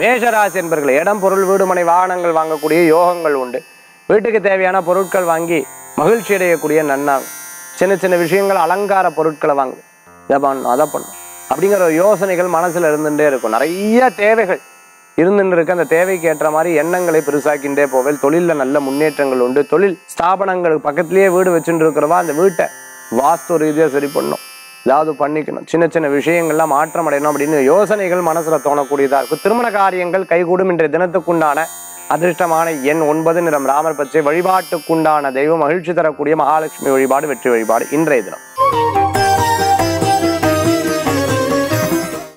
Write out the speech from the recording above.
மேஷராசி என்பர்கள் இடம் பொருள் வீடு மனை வாகனங்கள் வாங்கக்கூடிய யோகங்கள் உண்டு வீட்டுக்கு தேவையான பொருட்கள் வாங்கி மகிழ்ச்சி அடையக்கூடிய நன்னாங்க சின்ன சின்ன விஷயங்கள் அலங்கார பொருட்களை வாங்கு இதை பண்ணணும் அதை பண்ணணும் அப்படிங்கிற ஒரு யோசனைகள் மனசுல இருந்துட்டே இருக்கும் நிறைய தேவைகள் இருந்துட்டு இருக்கு அந்த தேவைக்கு ஏற்ற மாதிரி எண்ணங்களை பெருசாக்கின்றே போவேல் தொழில்ல நல்ல முன்னேற்றங்கள் உண்டு தொழில் ஸ்தாபனங்களுக்கு பக்கத்திலேயே வீடு வச்சுட்டு இருக்கிறவா அந்த வீட்டை வாஸ்து ரீதியா சரி பண்ணணும் ஏதாவது பண்ணிக்கணும் சின்ன சின்ன விஷயங்கள்லாம் மாற்றம் அடையணும் அப்படின்னு யோசனைகள் மனசுல தோணக்கூடியதா இருக்கும் திருமண காரியங்கள் கைகூடும் இன்றைய தினத்துக்குண்டான அதிர்ஷ்டமான எண் ஒன்பது நிறம் ராமர் பச்சை வழிபாட்டுக்குண்டான தெய்வம் மகிழ்ச்சி தரக்கூடிய மகாலட்சுமி வழிபாடு வெற்றி வழிபாடு இன்றைய தினம்